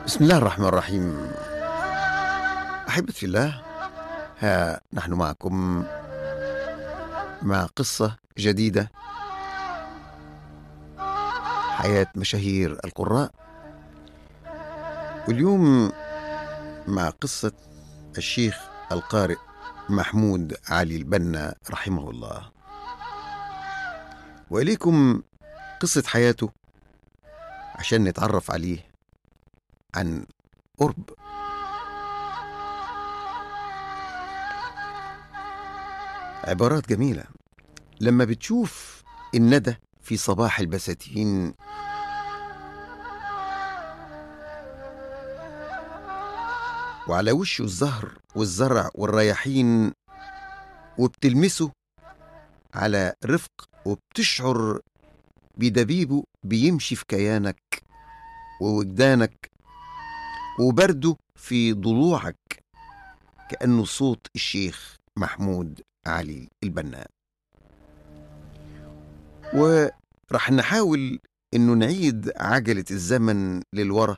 بسم الله الرحمن الرحيم أحبتي في الله ها نحن معكم مع قصة جديدة حياة مشاهير القراء واليوم مع قصة الشيخ القارئ محمود علي البنا رحمه الله وإليكم قصة حياته عشان نتعرف عليه عن قرب عبارات جميلة لما بتشوف الندى في صباح البساتين وعلى وشه الزهر والزرع والرياحين وبتلمسه على رفق وبتشعر بدبيبه بيمشي في كيانك ووجدانك وبرده في ضلوعك كأنه صوت الشيخ محمود علي البناء ورح نحاول انه نعيد عجلة الزمن للورا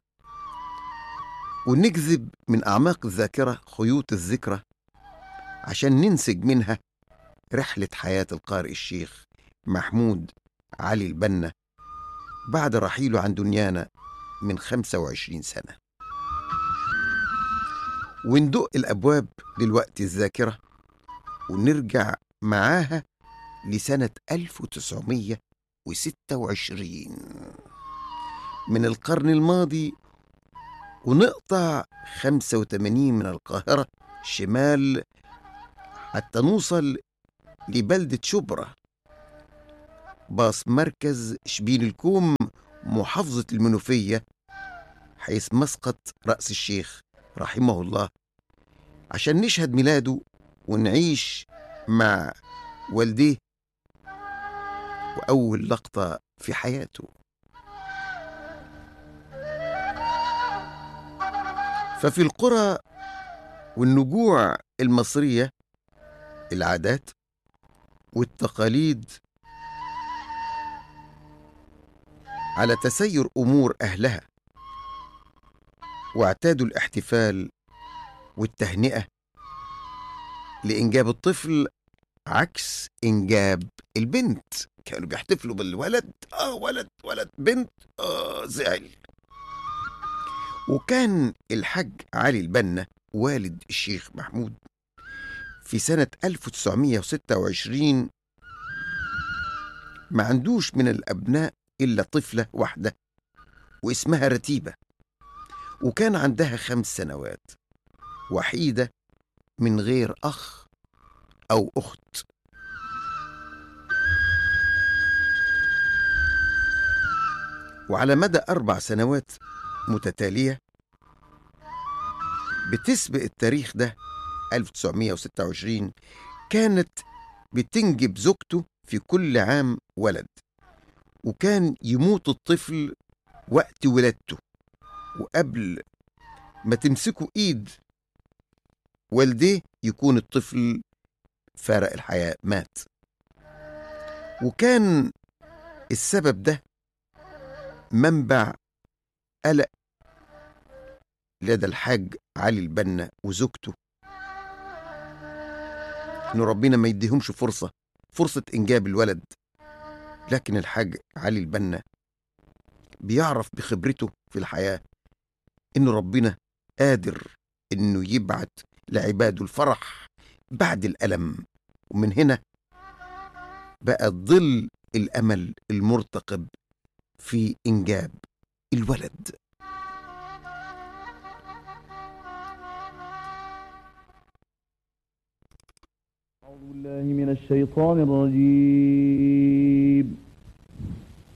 ونجذب من أعماق الذاكرة خيوط الذكرى عشان ننسج منها رحلة حياة القارئ الشيخ محمود علي البنا بعد رحيله عن دنيانا من 25 سنة وندق الأبواب للوقت الذاكرة ونرجع معاها لسنة 1926 من القرن الماضي ونقطع 85 من القاهرة شمال حتى نوصل لبلدة شبرا باص مركز شبين الكوم محافظة المنوفية حيث مسقط رأس الشيخ رحمه الله عشان نشهد ميلاده ونعيش مع والديه وأول لقطة في حياته ففي القرى والنجوع المصرية العادات والتقاليد على تسير امور اهلها واعتادوا الاحتفال والتهنئه لانجاب الطفل عكس انجاب البنت كانوا بيحتفلوا بالولد اه ولد ولد بنت اه زعل وكان الحاج علي البنا والد الشيخ محمود في سنة 1926 ما عندوش من الأبناء إلا طفلة واحدة واسمها رتيبة وكان عندها خمس سنوات وحيدة من غير أخ أو أخت وعلى مدى أربع سنوات متتالية بتسبق التاريخ ده 1926 كانت بتنجب زوجته في كل عام ولد وكان يموت الطفل وقت ولادته وقبل ما تمسكوا ايد والديه يكون الطفل فارق الحياة مات وكان السبب ده منبع قلق لدى الحاج علي البنا وزوجته انه ربنا ما يديهمش فرصة فرصة انجاب الولد لكن الحاج علي البنا بيعرف بخبرته في الحياة إن ربنا قادر إنه يبعت لعباده الفرح بعد الألم ومن هنا بقى ظل الأمل المرتقب في إنجاب الولد أعوذ بالله من الشيطان الرجيم